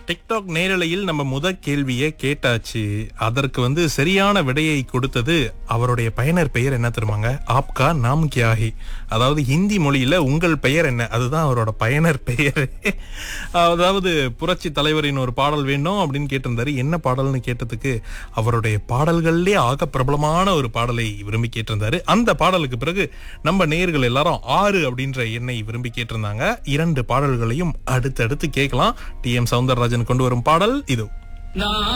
TikTok நேரலையில் நம்ம முத கேள்வியை கேட்டாச்சு அதற்கு வந்து சரியான விடையை கொடுத்தது அவருடைய பயனர் பெயர் என்ன தெரியுமாங்க ஆப்கா நாம் கியாஹி அதாவது ஹிந்தி மொழியில உங்கள் பெயர் என்ன அதுதான் அவரோட பயனர் பெயர் அதாவது புரட்சி தலைவரின் ஒரு பாடல் வேண்டும் அப்படின்னு கேட்டிருந்தாரு என்ன பாடல்னு கேட்டதுக்கு அவருடைய பாடல்கள்லயே ஆக பிரபலமான ஒரு பாடலை விரும்பி கேட்டிருந்தாரு அந்த பாடலுக்கு பிறகு நம்ம நேயர்கள் எல்லாரும் ஆறு அப்படின்ற எண்ணை விரும்பி கேட்டிருந்தாங்க இரண்டு பாடல்களையும் அடுத்தடுத்து கேட்கலாம் டி எம் சவுந்தரராஜன் கொண்டு வரும் பாடல் இது